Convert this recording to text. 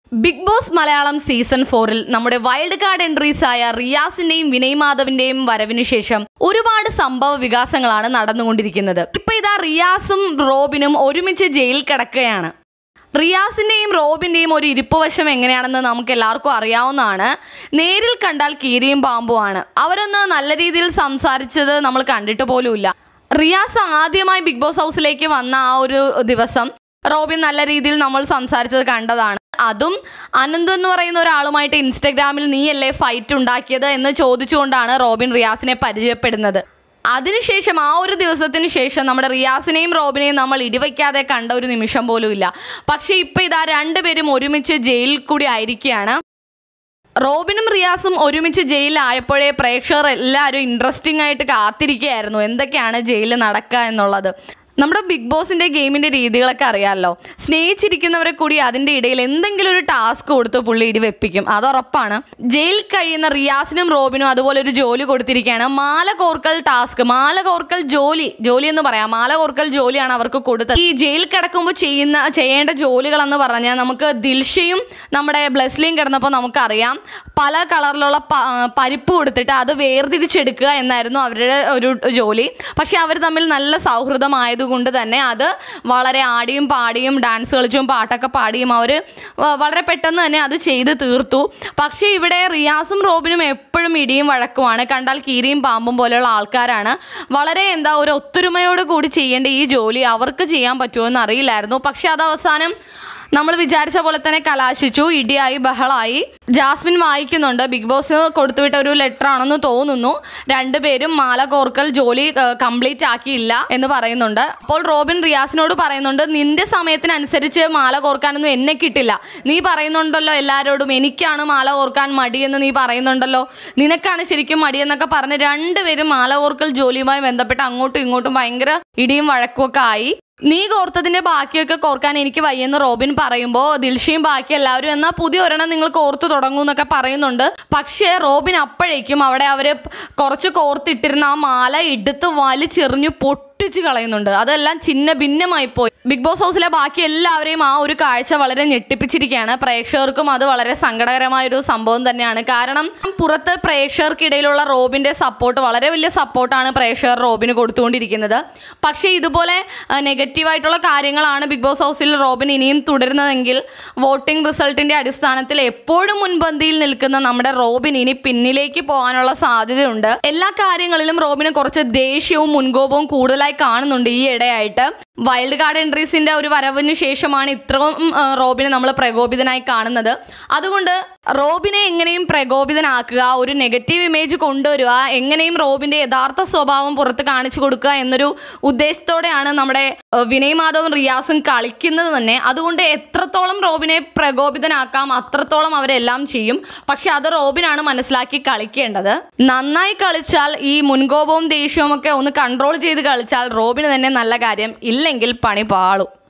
big boss Malayalam season ഫോറിൽ നമ്മുടെ wild card entries ആയ റിയാസിന്റെയും വിനയ് മാധവിന്റെയും വരവിന് ശേഷം ഒരുപാട് സംഭവ വികാസങ്ങളാണ് നടന്നുകൊണ്ടിരിക്കുന്നത് ഇപ്പൊ ഇതാ റിയാസും റോബിനും ഒരുമിച്ച് ജയിലിൽ കിടക്കുകയാണ് റിയാസിന്റെയും റോബിന്റെയും ഒരു ഇരിപ്പുവശം എങ്ങനെയാണെന്ന് നമുക്ക് എല്ലാവർക്കും അറിയാവുന്നതാണ് നേരിൽ കണ്ടാൽ കീരിയും പാമ്പുമാണ് അവരൊന്ന് നല്ല രീതിയിൽ സംസാരിച്ചത് നമ്മൾ കണ്ടിട്ട് പോലുമില്ല റിയാസ് ആദ്യമായി ബിഗ് ബോസ് ഹൗസിലേക്ക് വന്ന ആ ഒരു ദിവസം റോബിൻ നല്ല രീതിയിൽ നമ്മൾ സംസാരിച്ചത് കണ്ടതാണ് അതും അനന്ത് എന്ന് പറയുന്ന ഒരാളുമായിട്ട് ഇൻസ്റ്റഗ്രാമിൽ നീയല്ലേ ഫൈറ്റ് ഉണ്ടാക്കിയത് എന്ന് ചോദിച്ചുകൊണ്ടാണ് റോബിൻ റിയാസിനെ പരിചയപ്പെടുന്നത് അതിനുശേഷം ആ ഒരു ദിവസത്തിന് ശേഷം നമ്മുടെ റിയാസിനെയും റോബിനെയും നമ്മൾ ഇടിവയ്ക്കാതെ കണ്ട ഒരു നിമിഷം പോലും ഇല്ല പക്ഷേ ഇപ്പം ഇതാ രണ്ടുപേരും ഒരുമിച്ച് ജയിലിൽ കൂടി ആയിരിക്കുകയാണ് റോബിനും റിയാസും ഒരുമിച്ച് ജയിലിലായപ്പോഴേ പ്രേക്ഷകർ എല്ലാവരും ഇൻട്രസ്റ്റിംഗ് ആയിട്ട് കാത്തിരിക്കുകയായിരുന്നു എന്തൊക്കെയാണ് ജയിലിൽ നടക്കുക എന്നുള്ളത് നമ്മുടെ ബിഗ് ബോസിന്റെ ഗെയിമിന്റെ രീതികളൊക്കെ അറിയാമല്ലോ സ്നേഹിച്ചിരിക്കുന്നവരെ കൂടി അതിന്റെ ഇടയിൽ എന്തെങ്കിലും ഒരു ടാസ്ക് കൊടുത്ത് പുള്ളി ഇടി വെപ്പിക്കും അത് ഉറപ്പാണ് ജയിൽ കഴിയുന്ന റിയാസിനും റോബിനും അതുപോലെ ഒരു ജോലി കൊടുത്തിരിക്കുകയാണ് മാല കോർക്കൽ ടാസ്ക് മാല കോർക്കൽ ജോലി ജോലി എന്ന് പറയാം മാല കോർക്കൽ ജോലിയാണ് അവർക്ക് കൊടുത്തത് ഈ ജയിൽ കിടക്കുമ്പോൾ ചെയ്യുന്ന ചെയ്യേണ്ട ജോലികൾ എന്ന് പറഞ്ഞാൽ നമുക്ക് ദിൽഷയും നമ്മുടെ ബ്ലെസ്ലിയും കിടന്നപ്പോൾ നമുക്കറിയാം പല കളറിലുള്ള പ- ആ, പരിപ്പ് കൊടുത്തിട്ട് അത് വേർതിരിച്ചെടുക്കുക എന്നായിരുന്നു അവരുടെ ഒരു ജോലി പക്ഷെ അവർ തമ്മിൽ നല്ല സൗഹൃദമായതുകൊണ്ട് തന്നെ അത് വളരെ ആടിയും പാടിയും ഡാൻസ് കളിച്ചും പാട്ടൊക്കെ പാടിയും അവർ വളരെ പെട്ടെന്ന് തന്നെ അത് ചെയ്ത് തീർത്തു പക്ഷേ ഇവിടെ റിയാസും റോബിനും എപ്പോഴും ഇടിയും വഴക്കുമാണ് കണ്ടാൽ കീരിയും പാമ്പും പോലെയുള്ള ആൾക്കാരാണ് വളരെ എന്താ ഒരു ഒത്തൊരുമയോട് കൂടി ചെയ്യേണ്ട ഈ ജോലി അവർക്ക് ചെയ്യാൻ പറ്റുമോ എന്ന് അറിയില്ലായിരുന്നു പക്ഷെ അത് അവസാനം നമ്മൾ വിചാരിച്ച പോലെ തന്നെ കലാശിച്ചു ഇടിയായി ബഹളായി ജാസ്മിൻ വായിക്കുന്നുണ്ട് ബിഗ് ബോസ് കൊടുത്തുവിട്ട ഒരു ലെറ്റർ ആണെന്ന് തോന്നുന്നു രണ്ടുപേരും മാല കോർക്കൽ ജോലി കംപ്ലീറ്റ് ആക്കിയില്ല എന്ന് പറയുന്നുണ്ട് അപ്പോൾ റോബിൻ റിയാസിനോട് പറയുന്നുണ്ട് നിന്റെ സമയത്തിനനുസരിച്ച് മാല കോർക്കാനൊന്നും എന്നെ കിട്ടില്ല നീ പറയുന്നുണ്ടല്ലോ എല്ലാവരോടും എനിക്കാണ് മാല കോർക്കാൻ മടിയെന്ന് നീ പറയുന്നുണ്ടല്ലോ നിനക്കാണ് ശരിക്കും മടിയെന്നൊക്കെ പറഞ്ഞ് രണ്ടുപേരും മാല കോർക്കൽ ജോലിയുമായി ബന്ധപ്പെട്ട് അങ്ങോട്ടും ഇങ്ങോട്ടും ഭയങ്കര ഇടിയും വഴക്കുമൊക്കെ ആയി നീ കോർത്തതിന്റെ ബാക്കിയൊക്കെ കോർക്കാൻ എനിക്ക് വയ്യെന്ന് റോബിൻ പറയുമ്പോൾ ദിൽഷയും ബാക്കി എല്ലാവരും എന്നാൽ പുതിയ ഒരെണ്ണം നിങ്ങൾ കോർത്തു തുടങ്ങൂ എന്നൊക്കെ പറയുന്നുണ്ട് പക്ഷേ റോബിൻ അപ്പോഴേക്കും അവിടെ അവര് കുറച്ച് കോർത്തിട്ടിരുന്ന ആ മാല എടുത്ത് വലിച്ചെറിഞ്ഞു പൊട്ടിച്ച് കളയുന്നുണ്ട് അതെല്ലാം ചിന്ന ഭിന്നമായി പോയി ബിഗ് ബോസ് ഹൗസിലെ ബാക്കി എല്ലാവരെയും ആ ഒരു കാഴ്ച വളരെ ഞെട്ടിപ്പിച്ചിരിക്കുകയാണ് പ്രേക്ഷകർക്കും അത് വളരെ സങ്കടകരമായ ഒരു സംഭവം തന്നെയാണ് കാരണം പുറത്ത് പ്രേക്ഷകർക്കിടയിലുള്ള റോബിന്റെ സപ്പോർട്ട് വളരെ വലിയ സപ്പോർട്ടാണ് പ്രേക്ഷകർ റോബിന് കൊടുത്തുകൊണ്ടിരിക്കുന്നത് പക്ഷേ ഇതുപോലെ നെഗറ്റീവായിട്ടുള്ള കാര്യങ്ങളാണ് ബിഗ് ബോസ് ഹൗസിൽ റോബിൻ ഇനിയും തുടരുന്നതെങ്കിൽ വോട്ടിംഗ് റിസൾട്ടിന്റെ അടിസ്ഥാനത്തിൽ എപ്പോഴും മുൻപന്തിയിൽ നിൽക്കുന്ന നമ്മുടെ റോബിൻ ഇനി പിന്നിലേക്ക് പോകാനുള്ള സാധ്യതയുണ്ട് എല്ലാ കാര്യങ്ങളിലും റോബിന് കുറച്ച് ദേഷ്യവും മുൻകോപവും കൂടുതലായി കാണുന്നുണ്ട് ഈ ഇടയായിട്ട് വൈൽഡ് കാർഡ് എൻട്രീസിന്റെ ഒരു വരവിന് ശേഷമാണ് ഇത്രയും ആ, റോബിനെ നമ്മൾ പ്രകോപിതനായി കാണുന്നത് അതുകൊണ്ട് റോബിനെ എങ്ങനെയും പ്രകോപിതനാക്കുക ഒരു നെഗറ്റീവ് ഇമേജ് കൊണ്ടുവരിക എങ്ങനെയും റോബിന്റെ യഥാർത്ഥ സ്വഭാവം പുറത്ത് കാണിച്ചു കൊടുക്കുക എന്നൊരു ഉദ്ദേശത്തോടെയാണ് നമ്മുടെ ആ, വിനയ് മാധവും റിയാസും കളിക്കുന്നത് തന്നെ അതുകൊണ്ട് എത്രത്തോളം റോബിനെ പ്രകോപിതനാക്കാം അത്രത്തോളം അവരെല്ലാം ചെയ്യും പക്ഷെ അത് റോബിനാണ് മനസ്സിലാക്കി കളിക്കേണ്ടത് നന്നായി കളിച്ചാൽ ഈ മുൻകോപവും ദേഷ്യവും ഒക്കെ ഒന്ന് കൺട്രോൾ ചെയ്ത് കളിച്ചാൽ റോബിന് തന്നെ നല്ല കാര്യം ഇല്ലെങ്കിൽ പണി പാളും